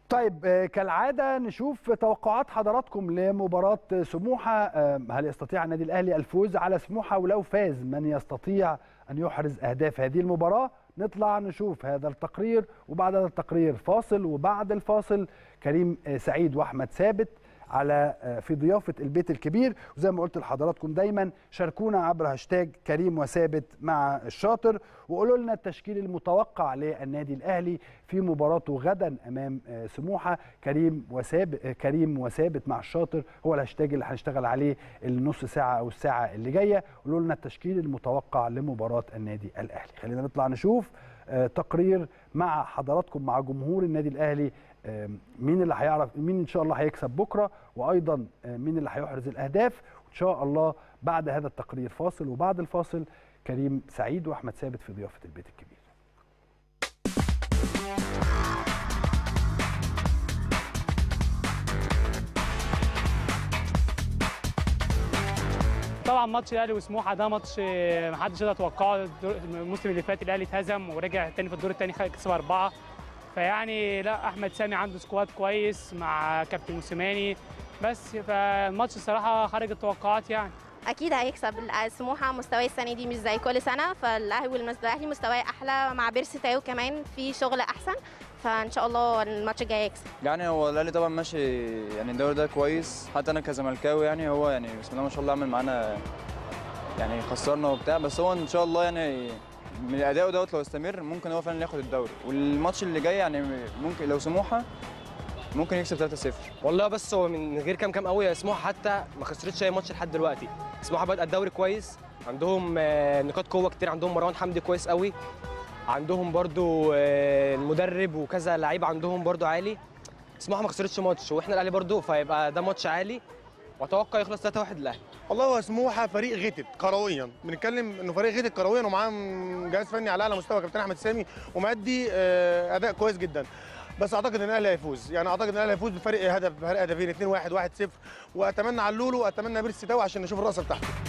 طيب آه، كالعاده نشوف توقعات حضراتكم لمباراه سموحه آه، هل يستطيع النادي الاهلي الفوز على سموحه ولو فاز من يستطيع ان يحرز اهداف هذه المباراه نطلع نشوف هذا التقرير وبعد هذا التقرير فاصل وبعد الفاصل كريم آه، سعيد واحمد ثابت على آه، في ضيافه البيت الكبير وزي ما قلت لحضراتكم دايما شاركونا عبر هاشتاج كريم وثابت مع الشاطر وقولوا لنا التشكيل المتوقع للنادي الاهلي في مباراته غدا امام آه، سموحه كريم وثابت آه، كريم وثابت مع الشاطر هو الهاشتاج اللي هنشتغل عليه النص ساعه او الساعه اللي جايه قولوا لنا التشكيل المتوقع لمباراه النادي الاهلي خلينا نطلع نشوف آه، تقرير مع حضراتكم مع جمهور النادي الاهلي آم، مين اللي هيعرف مين ان شاء الله هيكسب بكره وايضا آه، مين اللي هيحرز الاهداف وان شاء الله بعد هذا التقرير فاصل وبعد الفاصل كريم سعيد واحمد ثابت في ضيافه البيت الكبير طبعا ماتش الاهلي وسموحه ده ماتش آه، محدش يقدر يتوقعه الدور- الموسم اللي فات الاهلي اتهزم ورجع تاني في الدور الثاني كسب اربعه فيعني لا احمد سامي عنده سكواد كويس مع كابتن موسيماني بس فالماتش الصراحه خارج التوقعات يعني اكيد هيكسب سموحه مستواه السنه دي مش زي كل سنه فالاهلي والاهلي مستواه احلى مع بيرسي تاو كمان في شغل احسن فان شاء الله الماتش الجاي هيكسب يعني هو الاهلي طبعا ماشي يعني الدوري ده كويس حتى انا كزملكاوي يعني هو يعني بسم الله ما شاء الله عمل معانا يعني خسرنا وبتاع بس هو ان شاء الله يعني من اداؤه دوت لو استمر ممكن هو فعلا ياخد الدوري والماتش اللي جاي يعني ممكن لو سموحه ممكن يكسب 3-0 والله بس هو من غير كام كام قوي سموحه حتى ما خسرتش اي ماتش لحد دلوقتي سموحه بدأ الدوري كويس عندهم آه، نقاط قوه كتير عندهم مروان حمدي كويس قوي عندهم برضو آه، المدرب وكذا لعيب عندهم برضو عالي سموحه ما خسرتش ماتش واحنا الاهلي برضو فيبقى ده ماتش عالي واتوقع يخلص 3-1 للاهلي والله هو سموحه فريق غتت كرويا بنتكلم انه فريق غتت كرويا ومعاه جهاز فني على اعلى مستوى كابتن احمد سامي ومادي آه، اداء كويس جدا بس اعتقد ان الاهلي هيفوز يعني اعتقد ان الاهلي هيفوز بفرق هدف بفرق هدفين 2 1 1 0 واتمنى على اللولو واتمنى بيرسي تاو عشان نشوف الرقصه بتاعته